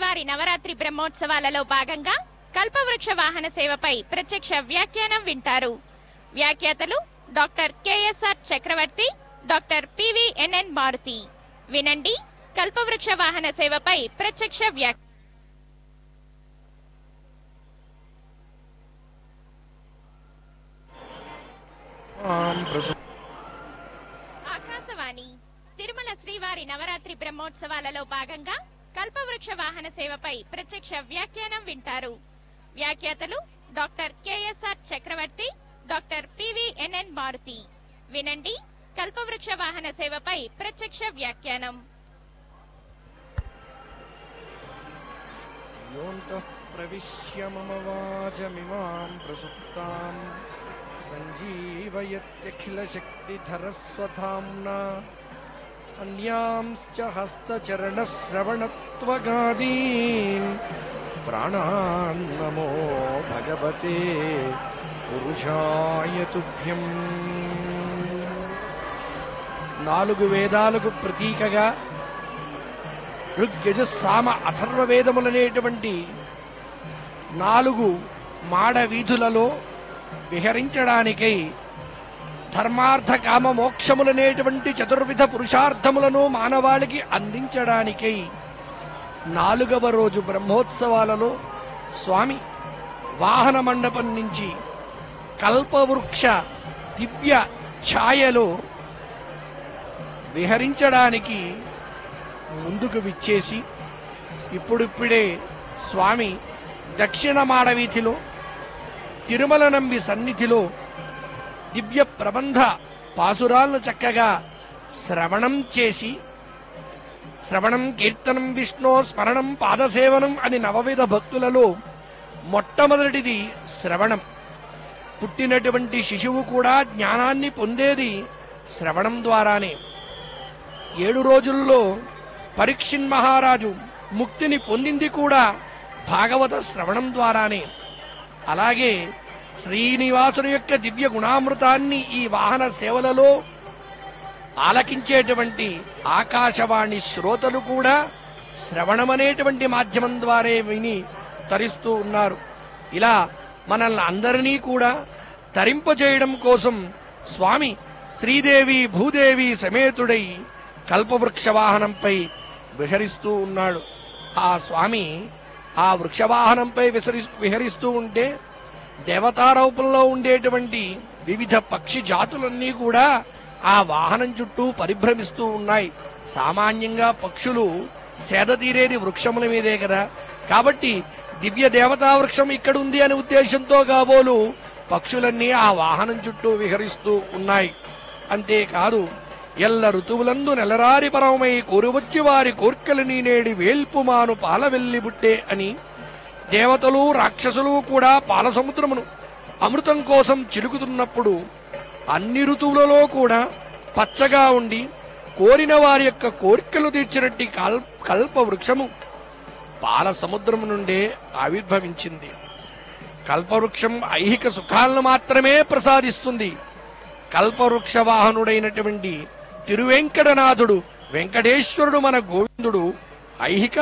శ్రీవారి నవరాత్రి బ్రహ్మోత్సవాలలో భాగంగా కల్పవృక్ష వాహన సేవపై ప్రత్యక్ష వ్యాఖ్యానం వింటారు వ్యాఖ్యాతలు doctor KSR Chakravarthi doctor PVNN Maruthi వినండి కల్పవృక్ష వాహన సేవపై ప్రత్యక్ష వ్యాఖ్య ఆం ప్రసు ఆకాశవాణి తిరుమల శ్రీవారి నవరాత్రి బ్రహ్మోత్సవాలలో భాగంగా కల్పవృక్ష వాహన సేవపై ప్రత్యక్ష వ్యాఖ్యానం వింటారు వ్యాఖ్యాతలు doctor KSR Chakravarthi doctor PVNN Maruthi వినండి కల్పవృక్ష వాహన సేవపై ప్రత్యక్ష వ్యాఖ్యానం యోంతః ప్రవిశ్య మమ వాచమిమాం ప్రసుప్తాం సంజీవయత్యఖిలశక్తిధరస్వధామ్నా అన్యాంశ్చ హస్తచరణశ్రవణత్వగాదీన్ ప్రాణాన్నమో భగవతే పురుషాయ తుభ్యం నాలుగు వేదాలకు ప్రతీకగా ఋగ్యజ సామ అథర్వ వేదములనేటువంటి నాలుగు మాడ వీధులలో విహరించడానికై ధర్మార్థ కామ మోక్షములనేటువంటి చతుర్విధ పురుషార్థములను మానవాళికి అందించడానికై నాలుగవ రోజు బ్రహ్మోత్సవాలలో స్వామి వాహన మండపం నుంచి కల్పవృక్ష దివ్య ఛాయలో విహరించడానికి ముందుకు విచ్చేసి ఇప్పుడిప్పుడే స్వామి దక్షిణ మాడవీధిలో తిరుమల నంబి సన్నిధిలో దివ్య ప్రబంధ పాసురాలను చక్కగా శ్రవణం చేసి శ్రవణం కీర్తనం విష్ణు స్మరణం పాదసేవనం అని నవవిధ భక్తులలో మొట్టమొదటిది శ్రవణం పుట్టినటువంటి శిశువు కూడా జ్ఞానాన్ని పొందేది శ్రవణం ద్వారానే ఏడు రోజుల్లో పరీక్షిన్ మహారాజు ముక్తిని పొందింది కూడా భాగవత శ్రవణం ద్వారానే అలాగే శ్రీనివాసుని యొక్క దివ్య గుణామృతాన్ని ఈ వాహన సేవలలో ఆలకించేటువంటి ఆకాశవాణి శ్రోతలు కూడా శ్రవణమనేటువంటి మాధ్యమం ద్వారా విని తరిస్తూ ఉన్నారు ఇలా మనల్ని అందరినీ కూడా తరింపజేయడం కోసం స్వామి శ్రీదేవి భూదేవి సమేతుడై కల్పవృక్ష వాహనంపై విహరిస్తూ ఉన్నాడు ఆ స్వామి ఆ వృక్షవాహనంపై విసరి విహరిస్తూ ఉంటే దేవతారూపంలో ఉండేటువంటి వివిధ పక్షి జాతులన్నీ కూడా ఆ వాహనం చుట్టూ పరిభ్రమిస్తూ ఉన్నాయి సామాన్యంగా పక్షులు సేద తీరేది వృక్షముల మీదే కదా కాబట్టి దివ్య దేవతా వృక్షం ఇక్కడ ఉంది అనే ఉద్దేశంతో కాబోలు పక్షులన్నీ ఆ వాహనం చుట్టూ విహరిస్తూ ఉన్నాయి అంతేకాదు ఎల్ల ఋతువులందు నెలరారి పరమై కోరువచ్చి వారి కోర్కెలు నేడి వేల్పుమాను పాలవెల్లి బుట్టే అని దేవతలు రాక్షసులు కూడా పాలసముద్రమును అమృతం కోసం చిలుకుతున్నప్పుడు అన్ని ఋతువులలో కూడా పచ్చగా ఉండి కోరిన వారి యొక్క కోరికలు తీర్చినట్టి కల్ కల్ప వృక్షము పాల సముద్రము నుండే ఆవిర్భవించింది కల్పవృక్షం ఐహిక సుఖాలను మాత్రమే ప్రసాదిస్తుంది కల్పవృక్ష వాహనుడైనటువంటి తిరువెంకటనాథుడు వెంకటేశ్వరుడు మన గోవిందుడు ఐహిక